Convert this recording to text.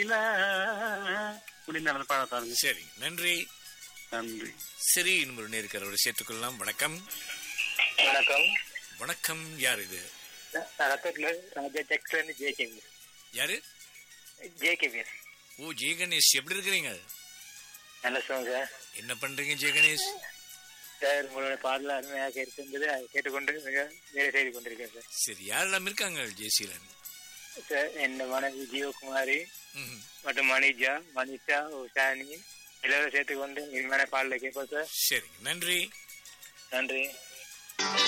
நிலா முடிந்த அந்த பாடத்தாருங்க சரி நன்றி நன்றி சரி இன்னொரு நேர்காணலோடு சேர்த்துக்கொள்ளலாம் வணக்கம் வணக்கம் வணக்கம் யார் இது ரத்தத்துல ராஜா ஜெக்சன் ஜே கேவி யாரு J KV oh Jaya Ganesh எப்படி இருக்கிறீங்க நல்ல சாங் சார் என்ன பண்றீங்க ஜெய கணேஷ் சார் உங்களோட பாடல அருமையாக இருக்கின்றது அதை கேட்டுக்கொண்டு மிக வேலை செய்து கொண்டிருக்கேன் சார் சரி யாரெல்லாம் இருக்காங்க ஜெயசீலன் சார் என் மனைவி ஜீவகுமாரி ம்ஹும். மற்றும் மணிஜா மனிஷா உஷானி எல்லாரும் சேர்த்துக்கொண்டு இனிமையான பாடல கேட்போம் சார் சரி நன்றி நன்றி